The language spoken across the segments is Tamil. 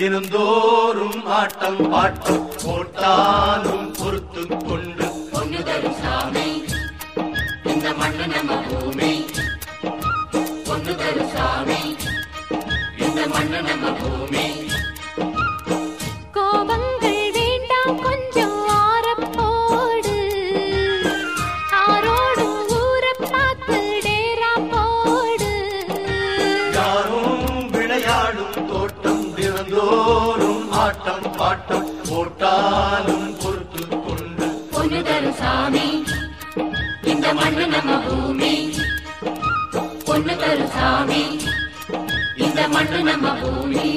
தினந்தோறும் ஆட்டம் பாட்டம் போட்டாலும் பொறுத்து கொண்டு பொண்ணு தரும் சாமி இந்த மண்ணு நம்ம பூமி பொண்ணு தரும் சாமி இந்த மண்ணு நம்ம பூமி கோபங்கள் வேண்டாம் கொஞ்சம் ஆரப்போடு ஆரோடும் ஊரை பார்த்து டேரா போடு யாரும் விளையாடும் தோட்டம் தினந்தோறும் ஆட்டம் பாட்டம் போட்டாலும் பொறுத்து கொண்டு பொண்ணு தரும் சாமி இந்த மண்ணு நம்ம பூமி பொண்ணு தரும் சாமி இந்த மண்ணு நம்ம பூமி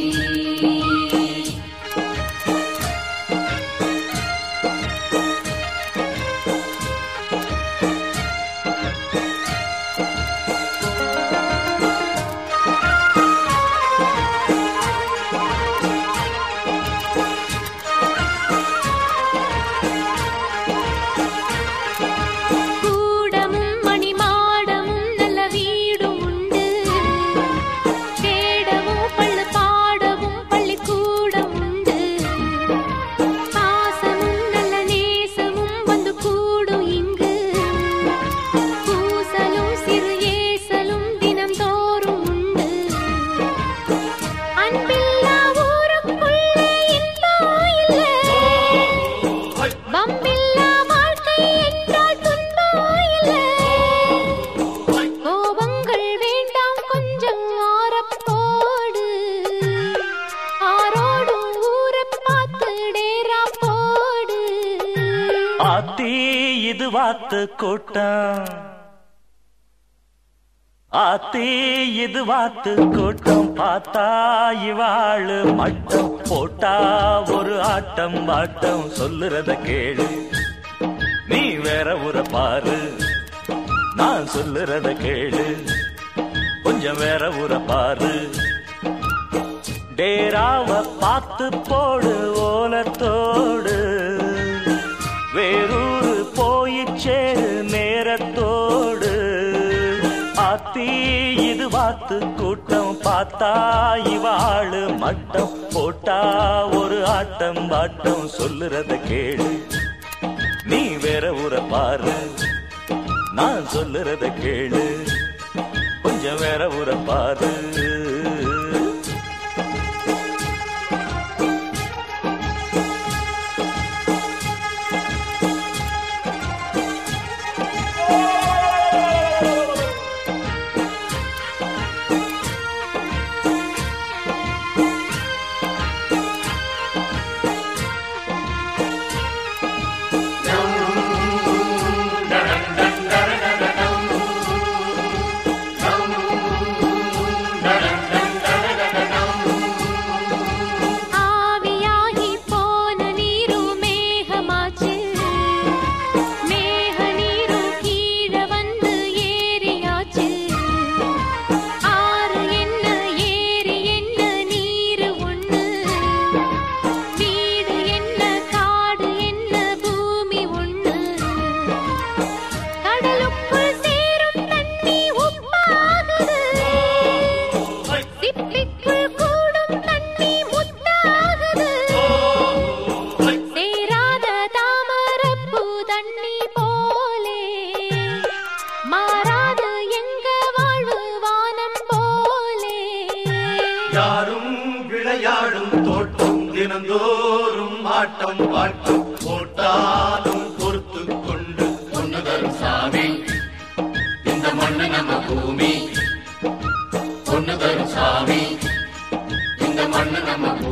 கூடமும் மணிமாடமும் நல்ல வீடும் உண்டு கேடவும் பள்ளு பாடவும் பள்ளிக்கூடம் உண்டு பாசமும் நல்ல நேசமும் வந்து கூடும் இங்கு பூசலும் சிறு ஏசலும் தினந்தோறும் உண்டு அன்பில்லா ஊருக்குள்ளே இன்பம் இல்லை வம்பில்லா வாழ்க்கை என்றால் துன்பம் இல்லை கோபங்கள் வேண்டாம் கொஞ்சம் ஆரப்போடு ஆரோடும் ஊரை பார்த்து டேரா போடு ஆத்தி இது வாத்து கூட்டம் ஆத்தி இது வாத்து கூட்டம் பார்த்தா இவாளு மட்டம் போட்டா ஒரு ஆட்டம் ஆட்டம் சொல்லுறத கேளு நீ வேற ஊரை பாரு நான் சொல்லுறத கேளு கொஞ்சம் வேற ஊரை பாரு டேராவ பார்த்து போடு ஓலத்தோடு வேறூரு போய் சேரு நேரத்தோடு ஆத்தி இது வாத்து கூட்டம் பார்த்தா இவாளு மட்டம் போட்டா ஒரு ஆட்டம் பாட்டம் சொல்லுறத கேளு நீ வேற ஊரை பாரு நான் சொல்லுறத கேளு கொஞ்சம் வேற ஊரை பாரு ஆவியாகி போன நீரும் மேகமாச்சு மேக நீரும் கீழே வந்து ஏரியாச்சு ஆறு என்ன ஏரி என்ன நீரு ஒண்ணு வீடு என்ன காடு என்ன பூமி ஒண்ணு கடலுக்குள் சேரும் தண்ணி உப்பாகுது சிப்பிக்குள் கூடும் தண்ணி முத்தாகுது சேராத தாமரப்பூ தண்ணி போலே மாறாத எங்க வாழ்வு வானம் போலே யாரும் விளையாடும் தோட்டம் தினந்தோறும் ஆட்டம் பாட்டம் போட்டாலும் பொறுத்து கொண்டு பொண்ணு தரும் சாமி இந்த மண்ணு நம்ம பூமி பொண்ணு தரும் சாமி இந்த மண்ணு நம்ம பூமி